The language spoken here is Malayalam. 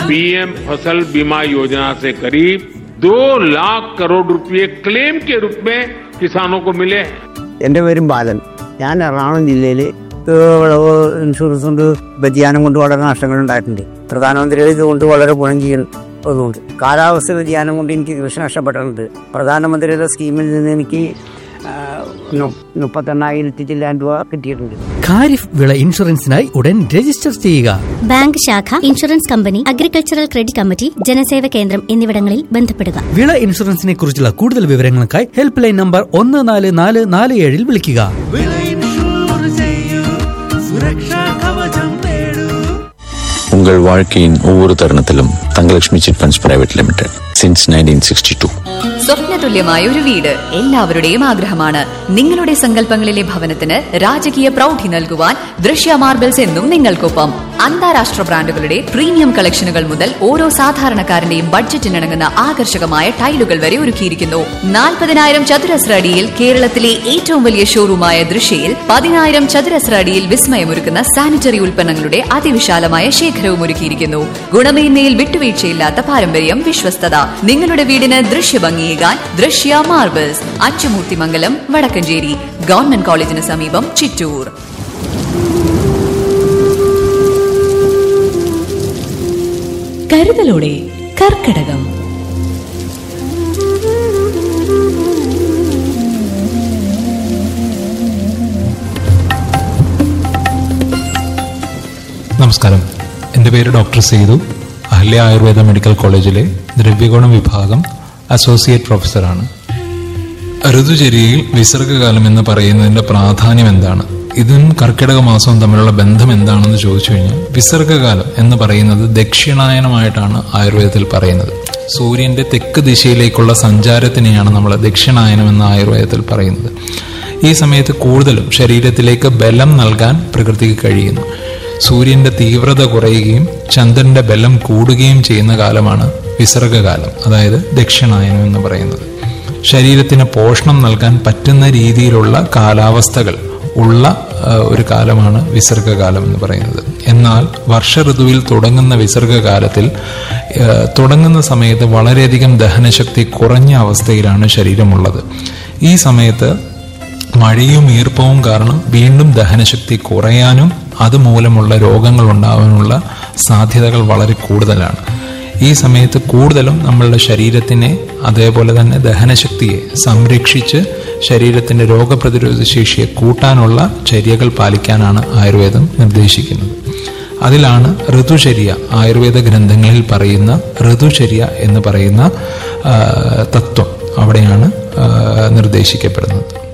पीएम फसल बीमा योजना से करीब दो लाख करोड़ रुपए क्लेम के रूप में किसानों को मिले हैं എൻ്റെ പേരും ബാലൻ ഞാൻ എറണാകുളം ജില്ലയിൽ വിളവ് ഇൻഷുറൻസ് കൊണ്ട് വ്യതിയാനം കൊണ്ട് വളരെ നഷ്ടങ്ങൾ ഉണ്ടായിട്ടുണ്ട് പ്രധാനമന്ത്രിയുടെ ഇതുകൊണ്ട് വളരെ ഗുണം ചെയ്യുന്നതുകൊണ്ട് കാലാവസ്ഥ വ്യതിയാനം കൊണ്ട് എനിക്ക് കൃഷി നഷ്ടപ്പെട്ടിട്ടുണ്ട് പ്രധാനമന്ത്രിയുടെ സ്കീമിൽ നിന്ന് എനിക്ക് ആ, നു- മുപ്പത്തെണ്ണായിരത്തി ചില്ലാൻ രൂപ കിട്ടിയിട്ടുണ്ട് ഖാരിഫ് വിള ഇൻഷുറൻസിനായി ഉടൻ രജിസ്റ്റർ ചെയ്യുക ബാങ്ക് ശാഖ insurance company agricultural credit committee ജനസേവ കേന്ദ്രം എന്നിവിടങ്ങളിൽ ബന്ധപ്പെടുക വിള ഇൻഷുറൻസിനെ കുറിച്ചുള്ള കൂടുതൽ വിവരങ്ങൾക്കായി ഹെൽപ്പ് ലൈൻ നമ്പർ ഒന്ന് നാല് നാല് നാല് ഏഴിൽ വിളിക്കുക உங்கள் வாழ்க்கையின் ஒவ்வொரு தருணத்திலும் Thangalakshmi chit funds private limited since nineteen sixty two സ്വപ്നതുല്യമായ ഒരു വീട് എല്ലാവരുടെയും ആഗ്രഹമാണ് നിങ്ങളുടെ സങ്കല്പങ്ങളിലെ ഭവനത്തിന് രാജകീയ പ്രൗഢി നൽകുവാൻ ദൃശ്യ മാർബിൾസ് എന്നും നിങ്ങൾക്കൊപ്പം അന്താരാഷ്ട്ര ബ്രാൻഡുകളുടെ പ്രീമിയം കളക്ഷനുകൾ മുതൽ ഓരോ സാധാരണക്കാരന്റെയും ബഡ്ജറ്റിനിണങ്ങുന്ന ആകർഷകമായ ടൈലുകൾ വരെ ഒരുക്കിയിരിക്കുന്നു നാൽപ്പതിനായിരം ചതുരശ്ര അടിയിൽ കേരളത്തിലെ ഏറ്റവും വലിയ ഷോറൂമായ ദൃശ്യയിൽ പതിനായിരം ചതുരശ്ര അടിയിൽ വിസ്മയമൊരുക്കുന്ന സാനിറ്ററി ഉൽപ്പന്നങ്ങളുടെ അതിവിശാലമായ ശേഖരവും ഒരുക്കിയിരിക്കുന്നു ഗുണമേന്മയിൽ വിട്ടുവീഴ്ചയില്ലാത്ത പാരമ്പര്യം വിശ്വസ്തത നിങ്ങളുടെ വീടിന് ദൃശ്യഭംഗിയേകാൻ ദൃശ്യ മാർബിൾസ് അച്ചുമൂർത്തിമംഗലം വടക്കഞ്ചേരി ഗവൺമെന്റ് കോളേജിന് സമീപം ചിറ്റൂർ കരുതലോടെ കർക്കടകം നമസ്കാരം എൻ്റെ പേര് ഡോക്ടർ സേതു അഹല്യ ആയുർവേദ മെഡിക്കൽ കോളേജിലെ ദ്രവ്യഗുണം വിഭാഗം അസോസിയേറ്റ് പ്രൊഫസറാണ് ഋതുചര്യയിൽ വിസർഗകാലം എന്ന് പറയുന്നതിന്റെ പ്രാധാന്യം എന്താണ് ഇതും കർക്കിടക മാസവും തമ്മിലുള്ള ബന്ധം എന്താണെന്ന് ചോദിച്ചു കഴിഞ്ഞാൽ വിസർഗകാലം എന്ന് പറയുന്നത് ദക്ഷിണായനമായിട്ടാണ് ആയുർവേദത്തിൽ പറയുന്നത് സൂര്യന്റെ തെക്ക് ദിശയിലേക്കുള്ള സഞ്ചാരത്തിനെയാണ് നമ്മൾ ദക്ഷിണായനം എന്ന് ആയുർവേദത്തിൽ പറയുന്നത് ഈ സമയത്ത് കൂടുതലും ശരീരത്തിലേക്ക് ബലം നൽകാൻ പ്രകൃതിക്ക് കഴിയുന്നു സൂര്യന്റെ തീവ്രത കുറയുകയും ചന്ദ്രന്റെ ബലം കൂടുകയും ചെയ്യുന്ന കാലമാണ് വിസർഗകാലം അതായത് ദക്ഷിണായനം എന്ന് പറയുന്നത് ശരീരത്തിന് പോഷണം നൽകാൻ പറ്റുന്ന രീതിയിലുള്ള കാലാവസ്ഥകൾ ഉള്ള ആ, ഒരു കാലമാണ് വിസർഗകാലം എന്ന് പറയുന്നത് എന്നാൽ വർഷ ഋതുവിൽ തുടങ്ങുന്ന വിസർഗകാലത്തിൽ ആ, തുടങ്ങുന്ന സമയത്ത് വളരെയധികം ദഹനശക്തി കുറഞ്ഞ അവസ്ഥയിലാണ് ശരീരമുള്ളത് ഈ സമയത്ത് മഴയും ഈർപ്പവും കാരണം വീണ്ടും ദഹനശക്തി കുറയാനും അതുമൂലമുള്ള രോഗങ്ങൾ ഉണ്ടാവാനുള്ള സാധ്യതകൾ വളരെ കൂടുതലാണ് ഈ സമയത്ത് കൂടുതലും നമ്മളുടെ ശരീരത്തിനെ അതേപോലെ തന്നെ ദഹനശക്തിയെ സംരക്ഷിച്ച് ശരീരത്തിന്റെ രോഗപ്രതിരോധ ശേഷിയെ കൂട്ടാനുള്ള ചര്യകൾ പാലിക്കാനാണ് ആയുർവേദം നിർദ്ദേശിക്കുന്നത് അതിലാണ് ഋതുചര്യ ആയുർവേദ ഗ്രന്ഥങ്ങളിൽ പറയുന്ന ഋതുചര്യ എന്ന് പറയുന്ന ആ, തത്വം അവിടെയാണ് ആ, നിർദ്ദേശിക്കപ്പെടുന്നത്